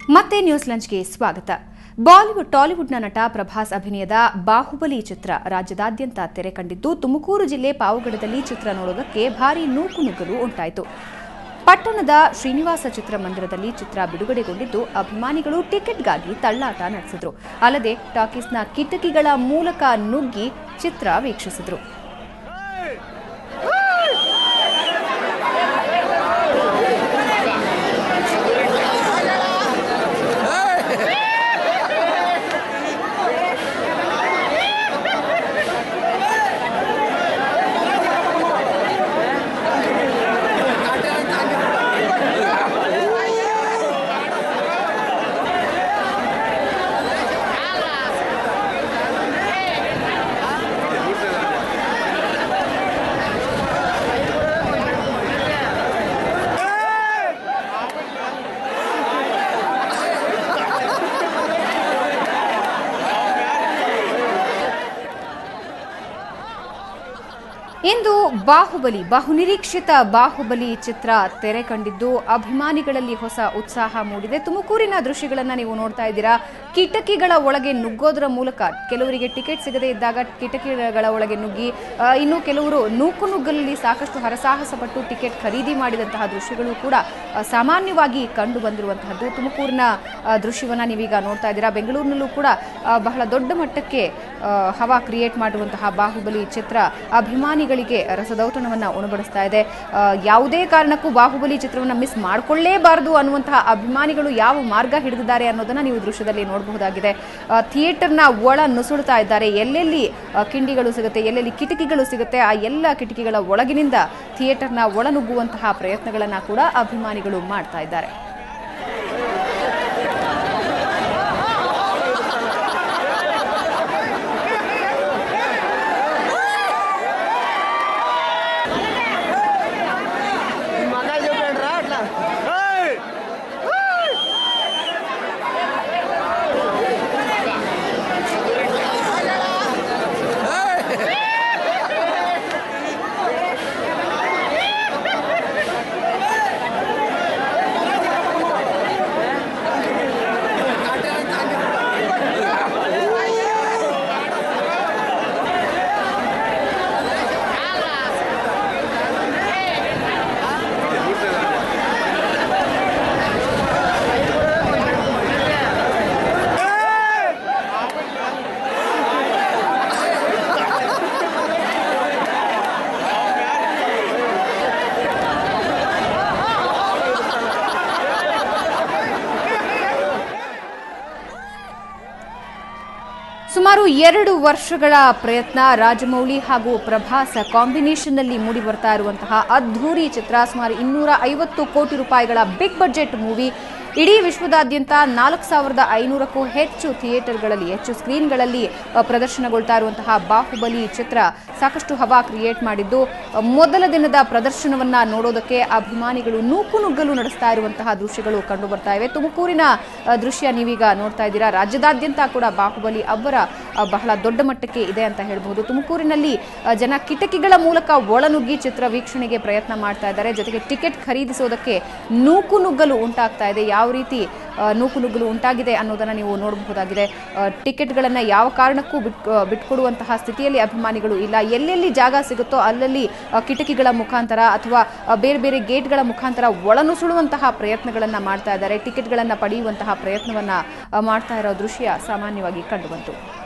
ಮತ್ತೆ ನ್ಯೂಸ್ ಲಂಚ್ಗೆ ಸ್ವಾಗತ ಬಾಲಿವುಡ್ ಟಾಲಿವುಡ್ನ ನಟ ಪ್ರಭಾಸ್ ಅಭಿನಯದ ಬಾಹುಬಲಿ ಚಿತ್ರ ರಾಜ್ಯದಾದ್ಯಂತ ತೆರೆ ಕಂಡಿದ್ದು ತುಮಕೂರು ಜಿಲ್ಲೆ ಪಾವಗಡದಲ್ಲಿ ಚಿತ್ರ ನೋಡೋದಕ್ಕೆ ಭಾರೀ ನೂಕು ನುಗ್ಗಲು ಉಂಟಾಯಿತು ಪಟ್ಟಣದ ಶ್ರೀನಿವಾಸ ಚಿತ್ರಮಂದಿರದಲ್ಲಿ ಚಿತ್ರ ಬಿಡುಗಡೆಗೊಂಡಿದ್ದು ಅಭಿಮಾನಿಗಳು ಟಿಕೆಟ್ಗಾಗಿ ತಳ್ಳಾಟ ನಡೆಸಿದ್ರು ಅಲ್ಲದೆ ಟಾಕೀಸ್ನ ಕಿಟಕಿಗಳ ಮೂಲಕ ನುಗ್ಗಿ ಚಿತ್ರ ವೀಕ್ಷಿಸಿದ್ರು ಇಂದು ಬಾಹುಬಲಿ ಬಹುನಿರೀಕ್ಷಿತ ಬಾಹುಬಲಿ ಚಿತ್ರ ತೆರೆ ಕಂಡಿದ್ದು ಅಭಿಮಾನಿಗಳಲ್ಲಿ ಹೊಸ ಉತ್ಸಾಹ ಮೂಡಿದೆ ತುಮಕೂರಿನ ದೃಶ್ಯಗಳನ್ನ ನೀವು ನೋಡ್ತಾ ಇದ್ದೀರಾ ಕಿಟಕಿಗಳ ಒಳಗೆ ನುಗ್ಗೋದರ ಮೂಲಕ ಕೆಲವರಿಗೆ ಟಿಕೆಟ್ ಸಿಗದೇ ಇದ್ದಾಗ ಕಿಟಕಿಗಳ ಒಳಗೆ ನುಗ್ಗಿ ಆ, ಇನ್ನು ಕೆಲವರು ನೂಕು ನುಗ್ಗಲಲ್ಲಿ ಸಾಕಷ್ಟು ಹರಸಾಹಸ ಪಟ್ಟು ಟಿಕೆಟ್ ಖರೀದಿ ಮಾಡಿದಂತಹ ದೃಶ್ಯಗಳು ಕೂಡ ಆ, ಸಾಮಾನ್ಯವಾಗಿ ಕಂಡು ಬಂದಿರುವಂತಹದ್ದು ತುಮಕೂರಿನ ಆ, ದೃಶ್ಯವನ್ನ ನೀವೀಗ ನೋಡ್ತಾ ಇದ್ದೀರಾ ಬೆಂಗಳೂರಿನಲ್ಲೂ ಕೂಡ ಆ, ಬಹಳ ದೊಡ್ಡ ಮಟ್ಟಕ್ಕೆ ಆ, ಹವಾ ಕ್ರಿಯೇಟ್ ಮಾಡುವಂತಹ ಬಾಹುಬಲಿ ಚಿತ್ರ ಅಭಿಮಾನಿಗಳಿಗೆ ರಸದೌತಣವನ್ನ ಉಣಬಡಿಸ್ತಾ ಇದೆ ಆ, ಯಾವುದೇ ಕಾರಣಕ್ಕೂ ಬಾಹುಬಲಿ ಚಿತ್ರವನ್ನ ಮಿಸ್ ಮಾಡಿಕೊಳ್ಳೇಬಾರದು ಅನ್ನುವಂತಹ ಅಭಿಮಾನಿಗಳು ಯಾವ ಮಾರ್ಗ ಹಿಡಿದಿದ್ದಾರೆ ಅನ್ನೋದನ್ನ ನೀವು ದೃಶ್ಯದಲ್ಲಿ ನೋಡಬಹುದಾಗಿದೆ ಆ, ಥಿಯೇಟರ್ನ ಒಳ ನುಸುಳ್ತಾ ಇದ್ದಾರೆ ಎಲ್ಲೆಲ್ಲಿ ಆ, ಕಿಂಡಿಗಳು ಸಿಗುತ್ತೆ ಎಲ್ಲೆಲ್ಲಿ ಕಿಟಕಿಗಳು ಸಿಗುತ್ತೆ ಆ ಎಲ್ಲ ಕಿಟಕಿಗಳ ಒಳಗಿನಿಂದ ಥಿಯೇಟರ್ನ ಒಳನುಗ್ಗುವಂತಹ ಪ್ರಯತ್ನಗಳನ್ನ ಕೂಡ ಅಭಿಮಾನಿಗಳು ಮಾಡ್ತಾ ಇದ್ದಾರೆ మగ చూపండి రా అట్లా ಸುಮಾರು ಎರಡು ವರ್ಷಗಳ ಪ್ರಯತ್ನ ರಾಜಮೌಳಿ ಹಾಗೂ ಪ್ರಭಾಸ್ ಕಾಂಬಿನೇಷನ್ನಲ್ಲಿ ಮೂಡಿ ಬರ್ತಾ ಇರುವಂತಹ ಅದ್ಧೂರಿ ಚಿತ್ರ ಸುಮಾರು ಇನ್ನೂರ ಐವತ್ತು ಕೋಟಿ ರೂಪಾಯಿಗಳ ಬಿಗ್ ಬಜೆಟ್ ಮೂವಿ ಇಡೀ ವಿಶ್ವದಾದ್ಯಂತ ನಾಲ್ಕು ಸಾವಿರದ ಐನೂರಕ್ಕೂ ಹೆಚ್ಚು ಥಿಯೇಟರ್ಗಳಲ್ಲಿ ಹೆಚ್ಚು ಸ್ಕ್ರೀನ್ಗಳಲ್ಲಿ ಅ, ಪ್ರದರ್ಶನಗೊಳ್ತಾ ಇರುವಂತಹ ಬಾಹುಬಲಿ ಚಿತ್ರ ಸಾಕಷ್ಟು ಹವಾ ಕ್ರಿಯೇಟ್ ಮಾಡಿದ್ದು ಅ, ಮೊದಲ ದಿನದ ಪ್ರದರ್ಶನವನ್ನ ನೋಡೋದಕ್ಕೆ ಅಭಿಮಾನಿಗಳು ನೂಕು ನುಗ್ಗಲು ನಡೆಸ್ತಾ ಇರುವಂತಹ ದೃಶ್ಯಗಳು ಕಂಡು ಬರ್ತಾ ಇವೆ ತುಮಕೂರಿನ ಅ, ದೃಶ್ಯ ನೀವೀಗ ನೋಡ್ತಾ ಇದ್ದೀರಾ ರಾಜ್ಯದಾದ್ಯಂತ ಕೂಡ ಬಾಹುಬಲಿ ಅಬ್ಬರ ಅ, ಬಹಳ ದೊಡ್ಡ ಮಟ್ಟಕ್ಕೆ ಇದೆ ಅಂತ ಹೇಳಬಹುದು ತುಮಕೂರಿನಲ್ಲಿ ಅ, ಜನ ಕಿಟಕಿಗಳ ಮೂಲಕ ಒಳನುಗ್ಗಿ ಚಿತ್ರ ವೀಕ್ಷಣೆಗೆ ಪ್ರಯತ್ನ ಮಾಡ್ತಾ ಇದ್ದಾರೆ ಜೊತೆಗೆ ಟಿಕೆಟ್ ಖರೀದಿಸೋದಕ್ಕೆ ನೂಕು ನುಗ್ಗಲು ಉಂಟಾಗ್ತಾ ಇದೆ ಯಾವ ರೀತಿ ಆ, ನೂಕು ನುಗ್ಗಲು ಉಂಟಾಗಿದೆ ಅನ್ನೋದನ್ನ ನೀವು ನೋಡಬಹುದಾಗಿದೆ ಆ, ಟಿಕೆಟ್ಗಳನ್ನ ಯಾವ ಕಾರಣಕ್ಕೂ ಬಿಟ್ ಆ, ಬಿಟ್ಕೊಡುವಂತಹ ಸ್ಥಿತಿಯಲ್ಲಿ ಅಭಿಮಾನಿಗಳು ಇಲ್ಲ ಎಲ್ಲೆಲ್ಲಿ ಜಾಗ ಸಿಗುತ್ತೋ ಅಲ್ಲಲ್ಲಿ ಆ, ಕಿಟಕಿಗಳ ಮುಖಾಂತರ ಅಥವಾ ಆ, ಬೇರೆ ಬೇರೆ ಗೇಟ್ಗಳ ಮುಖಾಂತರ ಒಳನುಸುಳುವಂತಹ ಪ್ರಯತ್ನಗಳನ್ನ ಮಾಡ್ತಾ ಇದ್ದಾರೆ ಟಿಕೆಟ್ಗಳನ್ನ ಪಡೆಯುವಂತಹ ಪ್ರಯತ್ನವನ್ನ ಆ, ಮಾಡ್ತಾ ಇರೋ ದೃಶ್ಯ ಸಾಮಾನ್ಯವಾಗಿ ಕಂಡುಬಂತು